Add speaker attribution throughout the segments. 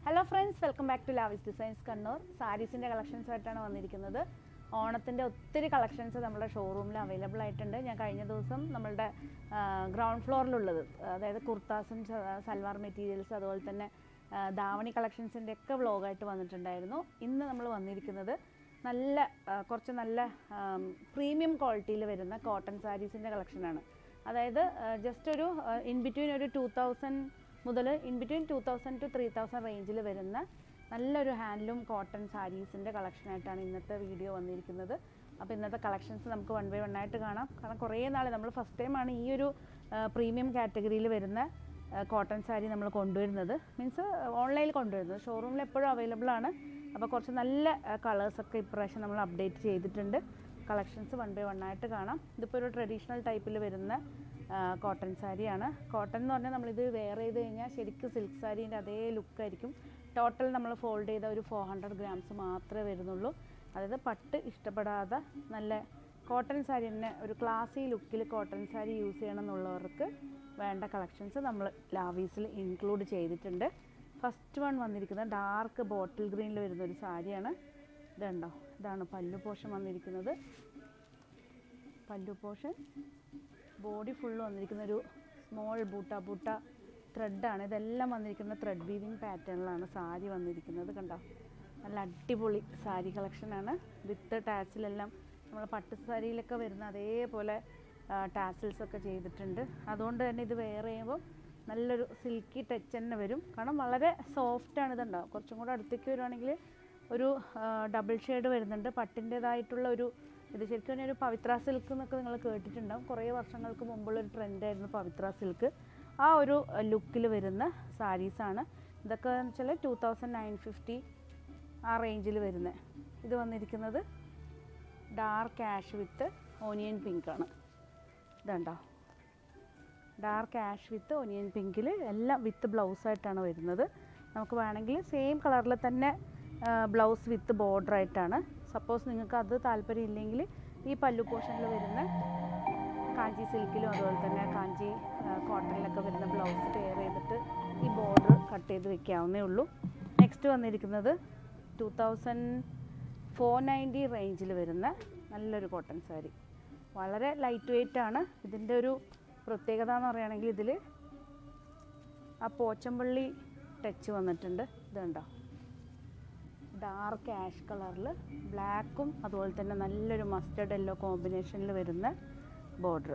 Speaker 1: hello friends welcome back to Lavis designs Kannur സാരീസിൻ്റെ കളക്ഷൻസുമായിട്ടാണ് വന്നിരിക്കുന്നത് ഓണത്തിൻ്റെ ഒത്തിരി കളക്ഷൻസ് നമ്മുടെ ഷോറൂമിൽ അവൈലബിൾ ആയിട്ടുണ്ട് ഞാൻ കഴിഞ്ഞ ദിവസം നമ്മളുടെ ഗ്രൗണ്ട് ഫ്ലോറിലുള്ളത് അതായത് കുർത്താസും സ- സൽവാർ മെറ്റീരിയൽസ് അതുപോലെ തന്നെ ആ, ധാവണി കളക്ഷൻസിൻ്റെ ഒക്കെ വ്ളോഗായിട്ട് വന്നിട്ടുണ്ടായിരുന്നു ഇന്ന് നമ്മൾ വന്നിരിക്കുന്നത് നല്ല ആ, കുറച്ച് നല്ല പ്രീമിയം ക്വാളിറ്റിയിൽ വരുന്ന കോട്ടൺ സാരീസിൻ്റെ കളക്ഷനാണ് അതായത് ജസ്റ്റ് ഒരു ഇൻ ബിറ്റ്വീൻ ഒരു ടു തൗസൻഡ് മുതൽ in between two thousand to three thousand റേഞ്ചിൽ വരുന്ന നല്ലൊരു ഹാൻഡ്ലൂം കോട്ടൺ സാരീസിൻ്റെ കളക്ഷനായിട്ടാണ് ഇന്നത്തെ വീഡിയോ വന്നിരിക്കുന്നത് അപ്പോൾ ഇന്നത്തെ കളക്ഷൻസ് നമുക്ക് വൺ ബൈ വൺ ആയിട്ട് കാണാം കാരണം കുറേ നാൾ നമ്മൾ ഫസ്റ്റ് ടൈമാണ് ഈ ഒരു പ്രീമിയം കാറ്റഗറിയിൽ വരുന്ന കോട്ടൺ സാരി നമ്മൾ കൊണ്ടുവരുന്നത് മീൻസ് ഓൺലൈനിൽ കൊണ്ടുവരുന്നത് ഷോറൂമിൽ എപ്പോഴും അവൈലബിൾ ആണ് അപ്പോൾ കുറച്ച് നല്ല കളേഴ്സൊക്കെ ഇപ്രാവശ്യം നമ്മൾ അപ്ഡേറ്റ് ചെയ്തിട്ടുണ്ട് കളക്ഷൻസ് വൺ ബൈ വൺ ആയിട്ട് കാണാം ഇതിപ്പോൾ ഒരു ട്രഡീഷണൽ ടൈപ്പിൽ വരുന്ന കോട്ടൺ സാരിയാണ് കോട്ടൺ എന്ന് പറഞ്ഞാൽ നമ്മളിത് വെയർ ചെയ്ത് കഴിഞ്ഞാൽ ശരിക്കും സിൽക്ക് സാരീൻ്റെ അതേ ലുക്കായിരിക്കും ടോട്ടൽ നമ്മൾ ഫോൾഡ് ചെയ്ത ഒരു ഫോർ ഹൺഡ്രഡ് ഗ്രാംസ് മാത്രമേ വരുന്നുള്ളൂ അതായത് പട്ട് ഇഷ്ടപ്പെടാതെ നല്ല കോട്ടൺ സാരി തന്നെ ഒരു ക്ലാസി ലുക്കിൽ കോട്ടൺ സാരി യൂസ് ചെയ്യണം എന്നുള്ളവർക്ക് വേണ്ട കളക്ഷൻസ് നമ്മൾ ലാവീസിൽ ഇൻക്ലൂഡ് ചെയ്തിട്ടുണ്ട് ഫസ്റ്റ് വൺ വന്നിരിക്കുന്നത് ഡാർക്ക് ബോട്ടിൽ ഗ്രീനിൽ വരുന്ന ഒരു സാരിയാണ് ഇതുണ്ടോ ഇതാണ് പല്ലു പോഷൻ വന്നിരിക്കുന്നത് പല്ലു പോഷൻ ബോഡി ഫുള്ള് വന്നിരിക്കുന്ന ഒരു സ്മോൾ ബൂട്ട ബൂട്ട ത്രെഡാണ് ഇതെല്ലാം വന്നിരിക്കുന്ന ത്രെഡ് വീവിങ് പാറ്റേണിലാണ് സാരി വന്നിരിക്കുന്നത് കണ്ടോ നല്ല അടിപൊളി സാരി കളക്ഷനാണ് വിത്ത് ടാസിലെല്ലാം നമ്മൾ പട്ട് സാരിയിലൊക്കെ വരുന്ന അതേപോലെ ടാസിൽസ് ഒക്കെ ചെയ്തിട്ടുണ്ട് അതുകൊണ്ട് തന്നെ ഇത് വെയർ ചെയ്യുമ്പോൾ നല്ലൊരു സിൽക്കി ടച്ച് തന്നെ വരും കാരണം വളരെ സോഫ്റ്റാണ് ഇതുണ്ടാവും കുറച്ചും കൂടെ അടുത്തേക്ക് വരുവാണെങ്കിൽ ഒരു ഡബിൾ ഷെയ്ഡ് വരുന്നുണ്ട് പട്ടിൻ്റേതായിട്ടുള്ള ഒരു ഇത് ശരിക്കും പറഞ്ഞാൽ ഒരു പവിത്ര സിൽക്ക് എന്നൊക്കെ നിങ്ങൾ കേട്ടിട്ടുണ്ടാവും കുറേ വർഷങ്ങൾക്ക് മുമ്പുള്ള ഒരു ട്രെൻഡായിരുന്നു പവിത്ര സിൽക്ക് ആ ഒരു ലുക്കിൽ വരുന്ന സാരീസാണ് ഇതൊക്കെ എന്ന് വെച്ചാൽ ടു തൗസൻഡ് നയൻ ഫിഫ്റ്റി ആ റേഞ്ചിൽ വരുന്നത് ഇത് വന്നിരിക്കുന്നത് ഡാർക്ക് ആഷ് വിത്ത് ഓനിയൻ പിങ്കാണ് ഇതുണ്ടോ ഡാർക്ക് ആഷ് വിത്ത് ഒനിയൻ പിങ്കിൽ എല്ലാം വിത്ത് ബ്ലൗസായിട്ടാണ് വരുന്നത് നമുക്ക് വേണമെങ്കിൽ സെയിം കളറിൽ തന്നെ ബ്ലൗസ് വിത്ത് ബോർഡർ ആയിട്ടാണ് സപ്പോസ് നിങ്ങൾക്ക് അത് താല്പര്യം ഇല്ലെങ്കിൽ ഈ പല്ലു പോർഷനിൽ വരുന്ന കാഞ്ചി സിൽക്കിലും അതുപോലെ തന്നെ കാഞ്ചി കോട്ടണിലൊക്കെ വരുന്ന ബ്ലൗസ് പെയർ ചെയ്തിട്ട് ഈ ബോർഡർ കട്ട് ചെയ്ത് വെക്കാവുന്നേ ഉള്ളൂ നെക്സ്റ്റ് വന്നിരിക്കുന്നത് ടു തൗസൻഡ് ഫോർ നയൻറ്റി റേഞ്ചിൽ വരുന്ന നല്ലൊരു കോട്ടൺ സാരി വളരെ ലൈറ്റ് വെയിറ്റ് ആണ് ഇതിൻ്റെ ഒരു പ്രത്യേകത എന്ന് പറയുകയാണെങ്കിൽ ഇതിൽ ആ പോച്ചമ്പള്ളി ടച്ച് വന്നിട്ടുണ്ട് ഇതുണ്ടോ ഡാർക്ക് ആഷ് കളറിൽ ബ്ലാക്കും അതുപോലെ തന്നെ നല്ലൊരു മസ്റ്റർഡ് യെല്ലോ കോമ്പിനേഷനിൽ വരുന്ന ബോർഡർ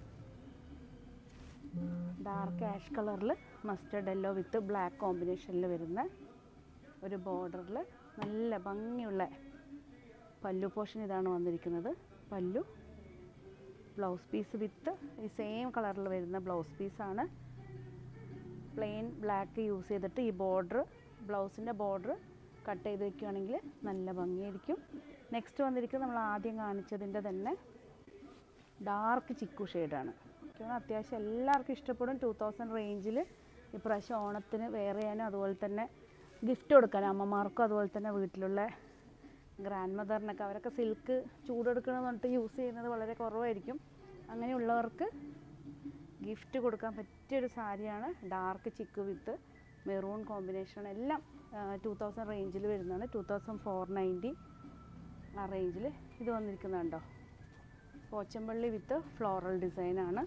Speaker 1: ഡാർക്ക് ആഷ് കളറിൽ മസ്റ്റർഡ് യെല്ലോ വിത്ത് ബ്ലാക്ക് കോമ്പിനേഷനിൽ വരുന്ന ഒരു ബോർഡറിൽ നല്ല ഭംഗിയുള്ള പല്ലു പോർഷൻ ഇതാണ് വന്നിരിക്കുന്നത് പല്ലു ബ്ലൗസ് പീസ് വിത്ത് ഈ സെയിം കളറിൽ വരുന്ന ബ്ലൗസ് പീസാണ് പ്ലെയിൻ ബ്ലാക്ക് യൂസ് ചെയ്തിട്ട് ഈ ബോർഡർ ബ്ലൗസിൻ്റെ ബോർഡർ കട്ട് ചെയ്ത് വെക്കുകയാണെങ്കിൽ നല്ല ഭംഗിയായിരിക്കും നെക്സ്റ്റ് വന്നിരിക്കുന്നത് നമ്മൾ ആദ്യം കാണിച്ചതിൻ്റെ തന്നെ ഡാർക്ക് ചിക്കു ഷെയ്ഡാണ് അത്യാവശ്യം എല്ലാവർക്കും ഇഷ്ടപ്പെടും ടു തൗസൻഡ് റേഞ്ചിൽ ഇപ്രാവശ്യം ഓണത്തിന് വെയർ ചെയ്യാനും അതുപോലെ തന്നെ ഗിഫ്റ്റ് കൊടുക്കാനും അമ്മമാർക്കും അതുപോലെ തന്നെ വീട്ടിലുള്ള ഗ്രാൻഡ് മദറിനൊക്കെ അവരൊക്കെ സിൽക്ക് ചൂടെടുക്കണമെന്ന് പറഞ്ഞിട്ട് യൂസ് ചെയ്യുന്നത് വളരെ കുറവായിരിക്കും അങ്ങനെയുള്ളവർക്ക് ഗിഫ്റ്റ് കൊടുക്കാൻ പറ്റിയൊരു സാരിയാണ് dark chikoo with maroon combination എല്ലാം ടു തൗസൻഡ് റേഞ്ചിൽ വരുന്നതാണ് ടു തൗസൻഡ് ഫോർ നയൻറ്റി ആ റേഞ്ചിൽ ഇത് വന്നിരിക്കുന്നുണ്ടോ പോച്ചമ്പള്ളി വിത്ത് ഫ്ലോറൽ ഡിസൈനാണ്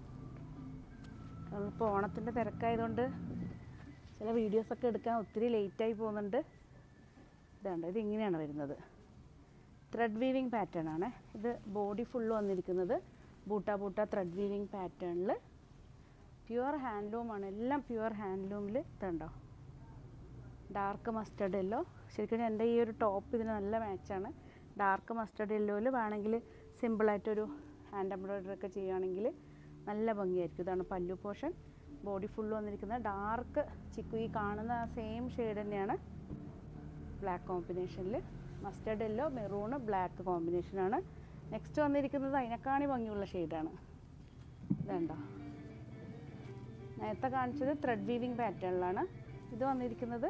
Speaker 1: ഇപ്പോൾ ഓണത്തിൻ്റെ തിരക്കായതുകൊണ്ട് ചില വീഡിയോസൊക്കെ എടുക്കാൻ ഒത്തിരി ലേറ്റായി പോകുന്നുണ്ട് ഇതാണ് ഇത് ഇങ്ങനെയാണ് വരുന്നത് ത്രെഡ് വീവിങ് പാറ്റേൺ ആണ് ഇത് ബോഡി ഫുള്ള് വന്നിരിക്കുന്നത് ബൂട്ട ബൂട്ട ത്രെഡ് വീവിങ് പാറ്റേണിൽ പ്യുവർ ഹാൻഡ്ലൂമാണ് എല്ലാം പ്യുവർ ഹാൻഡ്ലൂമിൽ ഇതുണ്ടോ ഡാർക്ക് മസ്റ്റർഡ് യെല്ലോ ശരിക്കും എൻ്റെ ഈ ഒരു ടോപ്പ് ഇതിന് നല്ല മാച്ചാണ് ഡാർക്ക് മസ്റ്റർഡ് യെല്ലോയിൽ വേണമെങ്കിൽ സിമ്പിളായിട്ടൊരു ഹാൻഡ് എംബ്രോയ്ഡറി ഒക്കെ ചെയ്യുകയാണെങ്കിൽ നല്ല ഭംഗിയായിരിക്കും ഇതാണ് പല്ലു പോർഷൻ ബോഡി ഫുള്ള് വന്നിരിക്കുന്നത് ഡാർക്ക് ചിക്കു ഈ കാണുന്ന സെയിം ഷെയ്ഡ് തന്നെയാണ് ബ്ലാക്ക് കോമ്പിനേഷനിൽ മസ്റ്റർഡ് യെല്ലോ മെറൂണ് ബ്ലാക്ക് കോമ്പിനേഷനാണ് നെക്സ്റ്റ് വന്നിരിക്കുന്നത് അതിനെക്കാണി ഭംഗിയുള്ള ഷെയ്ഡാണ് ഇതുണ്ടോ നേരത്തെ കാണിച്ചത് ത്രെഡ് വീവിങ് പാറ്റേണിലാണ് ഇത് വന്നിരിക്കുന്നത്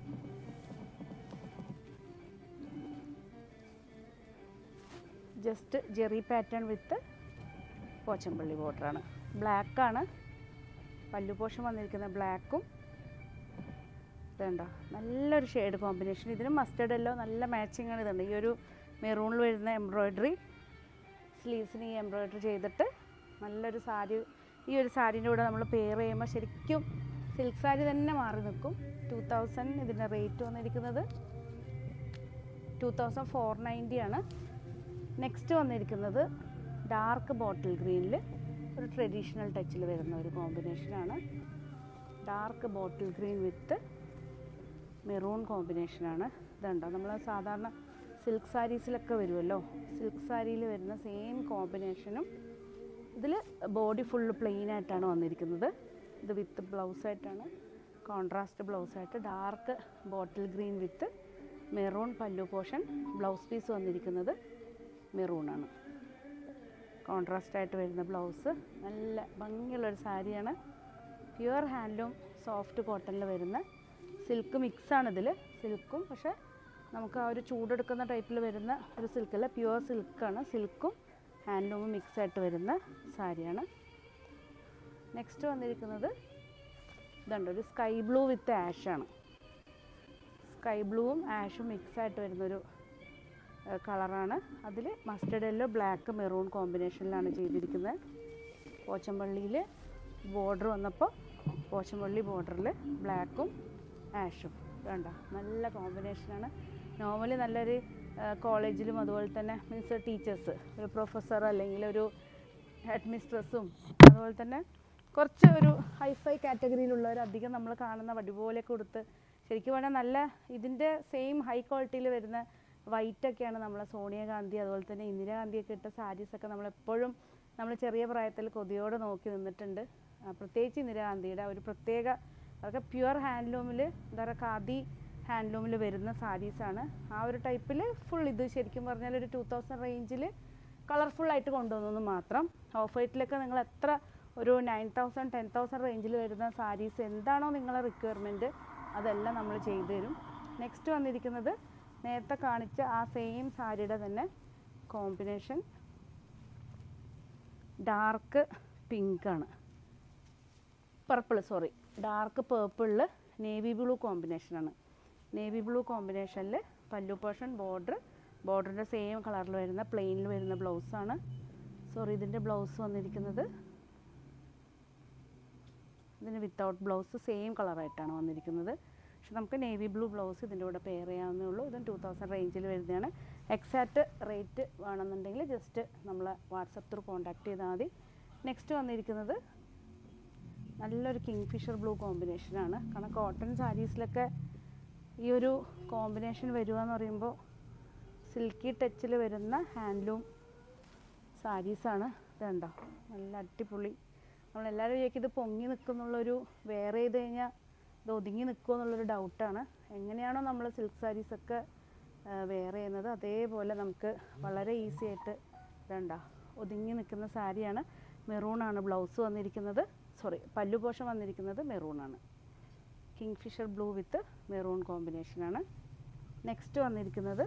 Speaker 1: just zari pattern with Pochampally ബോർഡറാണ് ബ്ലാക്കാണ് പല്ലു പോഷൻ വന്നിരിക്കുന്നത് ബ്ലാക്കും ഇതുണ്ടോ നല്ലൊരു ഷെയ്ഡ് കോമ്പിനേഷൻ ഇതിന് മസ്റ്റേർഡ് എല്ലോ നല്ല മാച്ചിങ് ആണ് ഇതുണ്ട് ഈ ഒരു മെറൂണിൽ വരുന്ന എംബ്രോയ്ഡറി സ്ലീവ്സിന് ഈ എംബ്രോയ്ഡറി ചെയ്തിട്ട് നല്ലൊരു സാരി ഈ ഒരു സാരീൻ്റെ കൂടെ നമ്മൾ പെയർ ചെയ്യുമ്പോൾ ശരിക്കും സിൽക്ക് സാരി തന്നെ മാറി നിൽക്കും ടു തൗസൻഡ് ഇതിൻ്റെ റേറ്റ് വന്നിരിക്കുന്നത് ടു തൗസൻഡ് ഫോർ നയൻറ്റി ആണ് നെക്സ്റ്റ് വന്നിരിക്കുന്നത് ഡാർക്ക് ബോട്ടിൽ ഗ്രീനിൽ ഒരു ട്രഡീഷണൽ ടച്ചിൽ വരുന്ന ഒരു കോമ്പിനേഷനാണ് dark bottle green with maroon കോമ്പിനേഷനാണ് ഇതുണ്ടോ നമ്മൾ സാധാരണ സിൽക്ക് സാരീസിലൊക്കെ വരുമല്ലോ സിൽക്ക് സാരിയിൽ വരുന്ന സെയിം കോമ്പിനേഷനും ഇതിൽ ബോഡി ഫുള്ള് പ്ലെയിൻ ആയിട്ടാണ് വന്നിരിക്കുന്നത് ഇത് വിത്ത് ബ്ലൗസായിട്ടാണ് കോൺട്രാസ്റ്റ് ബ്ലൗസായിട്ട് dark bottle green with maroon pallu portion blouse piece വന്നിരിക്കുന്നത് മെറൂണാണ് കോൺട്രാസ്റ്റ് ആയിട്ട് വരുന്ന ബ്ലൗസ് നല്ല ഭംഗിയുള്ളൊരു സാരിയാണ് പ്യുവർ ഹാൻഡ്ലൂം സോഫ്റ്റ് കോട്ടണിൽ വരുന്ന സിൽക്ക് മിക്സാണ് ഇതിൽ സിൽക്കും പക്ഷേ നമുക്ക് ആ ഒരു ചൂടെടുക്കുന്ന ടൈപ്പിൽ വരുന്ന ഒരു സിൽക്കല്ല പ്യുവർ സിൽക്കാണ് സിൽക്കും ഹാൻഡ്ലൂമും മിക്സ് ആയിട്ട് വരുന്ന സാരിയാണ് നെക്സ്റ്റ് വന്നിരിക്കുന്നത് ഇതുണ്ട് ഒരു സ്കൈ ബ്ലൂ വിത്ത് ആഷാണ് സ്കൈ ബ്ലൂവും ആഷും മിക്സ് ആയിട്ട് വരുന്നൊരു കളറാണ് അതിൽ മസ്റ്റർഡ് യെല്ലോ ബ്ലാക്ക് മെറൂൺ കോമ്പിനേഷനിലാണ് ചെയ്തിരിക്കുന്നത് പോച്ചമ്പള്ളിയിൽ ബോർഡർ വന്നപ്പോൾ പോച്ചമ്പള്ളി ബോർഡറിൽ ബ്ലാക്കും ആഷും വേണ്ട നല്ല കോമ്പിനേഷനാണ് നോർമലി നല്ലൊരു കോളേജിലും അതുപോലെ തന്നെ മീൻസ് ടീച്ചേഴ്സ് ഒരു പ്രൊഫസർ അല്ലെങ്കിൽ ഒരു ഹെഡ് മിസ്ട്രസ്സും അതുപോലെ തന്നെ കുറച്ച് ഒരു ഹൈഫൈ കാറ്റഗറിയിലുള്ളവർ അധികം നമ്മൾ കാണുന്ന വടിപോലെ കൊടുത്ത് ശരിക്കും പറഞ്ഞാൽ നല്ല ഇതിൻ്റെ സെയിം ഹൈ ക്വാളിറ്റിയിൽ വരുന്ന വൈറ്റ് ഒക്കെയാണ് നമ്മളെ സോണിയാഗാന്ധി അതുപോലെ തന്നെ ഇന്ദിരാഗാന്ധിയൊക്കെ ഇട്ട സാരീസൊക്കെ നമ്മളെപ്പോഴും നമ്മൾ ചെറിയ പ്രായത്തിൽ കൊതിയോടെ നോക്കി നിന്നിട്ടുണ്ട് ആ, പ്രത്യേകിച്ച് ഇന്ദിരാഗാന്ധിയുടെ ഒരു പ്രത്യേക അതൊക്കെ പ്യുവർ ഹാൻഡ്ലൂമിൽ എന്താ പറയുക ഖാദി ഹാൻഡ്ലൂമിൽ വരുന്ന സാരീസാണ് ആ ഒരു ടൈപ്പിൽ ഫുൾ ഇത് ശരിക്കും പറഞ്ഞാൽ ഒരു ടു തൗസൻഡ് റേഞ്ചിൽ കളർഫുൾ ആയിട്ട് കൊണ്ടുവന്നു മാത്രം ഓഫ് വൈറ്റിലൊക്കെ നിങ്ങൾ എത്ര ഒരു നയൻ തൗസൻഡ് ടെൻ തൗസൻഡ് റേഞ്ചിൽ വരുന്ന സാരീസ് എന്താണോ നിങ്ങളെ റിക്വയർമെൻറ്റ് അതെല്ലാം നമ്മൾ ചെയ്തു തരും നെക്സ്റ്റ് വന്നിരിക്കുന്നത് നേരത്തെ കാണിച്ച ആ സെയിം സാരിയുടെ തന്നെ കോമ്പിനേഷൻ ഡാർക്ക് പിങ്കാണ് പർപ്പിൾ സോറി ഡാർക്ക് പേർപ്പിളിൽ നേവി ബ്ലൂ കോമ്പിനേഷനാണ് നേവി ബ്ലൂ കോമ്പിനേഷനിൽ പല്ലു പോർഷൻ ബോർഡർ ബോർഡറിൻ്റെ സെയിം കളറിൽ വരുന്ന പ്ലെയിനിൽ വരുന്ന ബ്ലൗസാണ് സോറി ഇതിൻ്റെ ബ്ലൗസ് വന്നിരിക്കുന്നത് ഇതിന് വിത്തൗട്ട് ബ്ലൗസ് സെയിം കളറായിട്ടാണ് വന്നിരിക്കുന്നത് പക്ഷെ നമുക്ക് നേവി ബ്ലൂ ബ്ലൗസ് ഇതിൻ്റെ കൂടെ പെയർ ചെയ്യാവുന്നേ ഉള്ളൂ ഇതും ടു തൗസൻഡ് റേഞ്ചിൽ വരുന്നതാണ് എക്സാക്റ്റ് റേറ്റ് വേണമെന്നുണ്ടെങ്കിൽ ജസ്റ്റ് നമ്മൾ വാട്സപ്പ് ത്രൂ കോൺടാക്ട് ചെയ്താൽ മതി നെക്സ്റ്റ് വന്നിരിക്കുന്നത് നല്ലൊരു കിങ് ഫിഷർ ബ്ലൂ കോമ്പിനേഷനാണ് കാരണം കോട്ടൺ സാരീസിലൊക്കെ ഈ ഒരു കോമ്പിനേഷൻ വരിക എന്ന് പറയുമ്പോൾ സിൽക്കി ടച്ചിൽ വരുന്ന ഹാൻഡ്ലൂം സാരീസാണ് ഇതുണ്ടോ നല്ല അടിപൊളി നമ്മളെല്ലാവരും വിചാരിക്കും ഇത് പൊങ്ങി നിൽക്കുന്നുള്ളൊരു വേറെ ചെയ്ത് കഴിഞ്ഞാൽ ഇത് ഒതുങ്ങി നിൽക്കുമോ എന്നുള്ളൊരു ഡൗട്ടാണ് എങ്ങനെയാണോ നമ്മൾ സിൽക്ക് സാരീസൊക്കെ വെയർ ചെയ്യുന്നത് അതേപോലെ നമുക്ക് വളരെ ഈസി ആയിട്ട് ഇതുണ്ടോ ഒതുങ്ങി നിൽക്കുന്ന സാരിയാണ് മെറൂണാണ് ബ്ലൗസ് വന്നിരിക്കുന്നത് സോറി പല്ലു പോഷൻ വന്നിരിക്കുന്നത് മെറൂണാണ് kingfisher blue with maroon കോമ്പിനേഷനാണ് നെക്സ്റ്റ് വന്നിരിക്കുന്നത്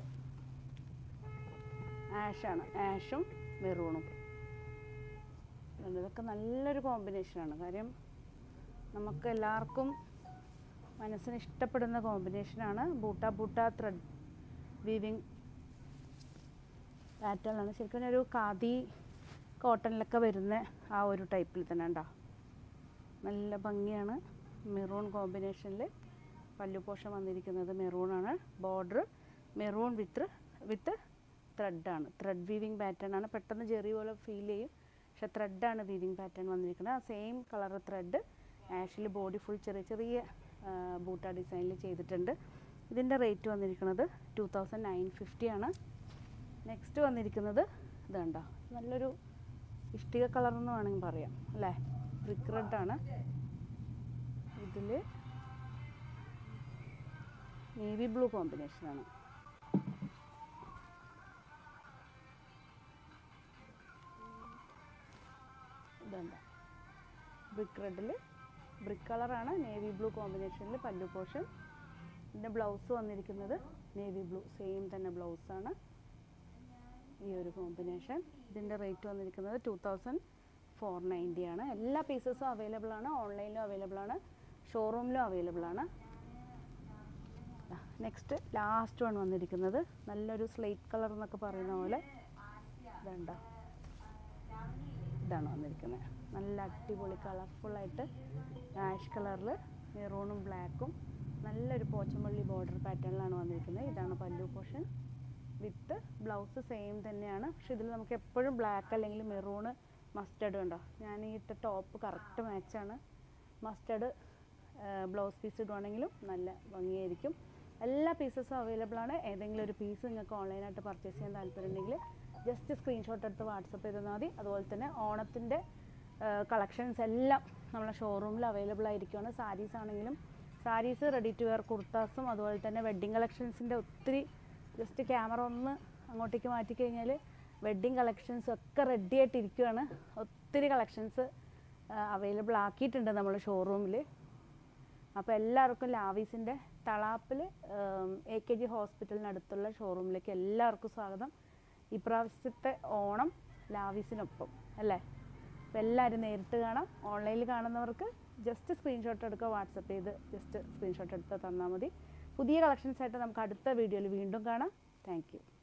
Speaker 1: ആഷാണ് ആഷും മെറൂണും ഇതൊക്കെ നല്ലൊരു കോമ്പിനേഷനാണ് കാര്യം നമുക്ക് എല്ലാവർക്കും മനസ്സിന് ഇഷ്ടപ്പെടുന്ന കോമ്പിനേഷനാണ് ബൂട്ട ബൂട്ട ത്രെഡ് വീവിങ് പാറ്റേൺ ആണ് ശരിക്കും ഒരു ഖാദി കോട്ടണിലൊക്കെ വരുന്ന ആ ഒരു ടൈപ്പിൽ തന്നെ ഉണ്ടോ നല്ല ഭംഗിയാണ് മെറൂൺ കോമ്പിനേഷനിൽ പല്ലു പോഷൻ വന്നിരിക്കുന്നത് മെറൂണാണ് ബോർഡർ മെറൂൺ വിത്ത് വിത്ത് ത്രെഡാണ് ത്രെഡ് വീവിങ് പാറ്റേൺ ആണ് പെട്ടെന്ന് ചെറിയ പോലെ ഫീൽ ചെയ്യും പക്ഷെ ത്രെഡാണ് വീവിങ് പാറ്റേൺ വന്നിരിക്കുന്നത് ആ സെയിം കളർ ത്രെഡ് ആഷിൽ ബോഡി ഫുൾ ചെറിയ ചെറിയ ബൂട്ട ഡിസൈനിൽ ചെയ്തിട്ടുണ്ട് ഇതിൻ്റെ റേറ്റ് വന്നിരിക്കുന്നത് ടു തൗസൻഡ് നയൻ ഫിഫ്റ്റി ആണ് നെക്സ്റ്റ് വന്നിരിക്കുന്നത് ഇതുണ്ടോ നല്ലൊരു ഇഷ്ടിക കളർ എന്ന് വേണമെങ്കിൽ പറയാം അല്ലേ ബ്രിക്ക് റെഡാണ് ഇതിൽ നേവി ബ്ലൂ കോമ്പിനേഷനാണ് ഇതുണ്ട് ബ്രിക്ക് റെഡിൽ ബ്രിക്ക് കളറാണ് നേവി ബ്ലൂ കോമ്പിനേഷനിൽ പല്ലു പോർഷൻ ഇതിൻ്റെ ബ്ലൗസ് വന്നിരിക്കുന്നത് നേവി ബ്ലൂ സെയിം തന്നെ ബ്ലൗസാണ് ഈ ഒരു കോമ്പിനേഷൻ ഇതിൻ്റെ റേറ്റ് വന്നിരിക്കുന്നത് ടു തൗസൻഡ് ഫോർ നയൻറ്റി ആണ് എല്ലാ പീസസും അവൈലബിൾ ആണ് ഓൺലൈനിലും അവൈലബിൾ ആണ് ഷോറൂമിലും അവൈലബിൾ ആണ് നെക്സ്റ്റ് ലാസ്റ്റ് വൺ വന്നിരിക്കുന്നത് നല്ലൊരു സ്ലേറ്റ് കളർ എന്നൊക്കെ പറയുന്ന പോലെ ഇതുണ്ടോ ഇതാണ് വന്നിരിക്കുന്നത് നല്ല അടിപൊളി കളർഫുള്ളായിട്ട് ആഷ് കളറിൽ മെറൂണും ബ്ലാക്കും നല്ലൊരു പോച്ചമ്പള്ളി ബോർഡർ പാറ്റേണിലാണ് വന്നിരിക്കുന്നത് ഇതാണ് pallu portion with blouse same തന്നെയാണ് പക്ഷെ ഇതിൽ നമുക്ക് എപ്പോഴും ബ്ലാക്ക് അല്ലെങ്കിൽ മെറൂണ് മസ്റ്റർഡ് ഉണ്ടോ ഞാൻ ഈ ഇട്ട ടോപ്പ് കറക്റ്റ് മാച്ചാണ് മസ്റ്റർഡ് ബ്ലൗസ് പീസ് ഇടുവാണെങ്കിലും നല്ല ഭംഗിയായിരിക്കും എല്ലാ പീസസും അവൈലബിൾ ആണ് ഏതെങ്കിലും ഒരു പീസ് നിങ്ങൾക്ക് ഓൺലൈനായിട്ട് പർച്ചേസ് ചെയ്യാൻ താല്പര്യമുണ്ടെങ്കിൽ ജസ്റ്റ് സ്ക്രീൻഷോട്ട് എടുത്ത് വാട്സപ്പ് ചെയ്താൽ മതി അതുപോലെ തന്നെ ഓണത്തിൻ്റെ കളക്ഷൻസ് എല്ലാം നമ്മളെ ഷോറൂമിൽ അവൈലബിൾ ആയിരിക്കുകയാണ് സാരീസ് ആണെങ്കിലും സാരീസ് റെഡി ടു വെയർ കുർത്താസും അതുപോലെ തന്നെ വെഡ്ഡിങ് കളക്ഷൻസിൻ്റെ ഒത്തിരി ജസ്റ്റ് ക്യാമറ ഒന്ന് അങ്ങോട്ടേക്ക് മാറ്റി കഴിഞ്ഞാൽ വെഡ്ഡിങ് കളക്ഷൻസ് ഒക്കെ റെഡി ആയിട്ടിരിക്കുകയാണ് ഒത്തിരി കളക്ഷൻസ് അവൈലബിൾ ആക്കിയിട്ടുണ്ട് നമ്മൾ ഷോറൂമിൽ അപ്പോൾ എല്ലാവർക്കും ലാവീസിൻ്റെ തളാപ്പിൽ എ കെ ജി ഹോസ്പിറ്റലിനടുത്തുള്ള ഷോറൂമിലേക്ക് എല്ലാവർക്കും സ്വാഗതം ഇപ്രാവശ്യത്തെ ഓണം ലാവീസിനൊപ്പം അല്ലേ അപ്പോൾ എല്ലാവരും നേരിട്ട് കാണാം ഓൺലൈനിൽ കാണുന്നവർക്ക് ജസ്റ്റ് സ്ക്രീൻഷോട്ട് എടുക്കുക വാട്സപ്പ് ചെയ്ത് ജസ്റ്റ് സ്ക്രീൻഷോട്ട് എടുത്ത് തന്നാൽ മതി പുതിയ കളക്ഷൻസ് ആയിട്ട് നമുക്ക് അടുത്ത വീഡിയോയിൽ വീണ്ടും കാണാം താങ്ക് യു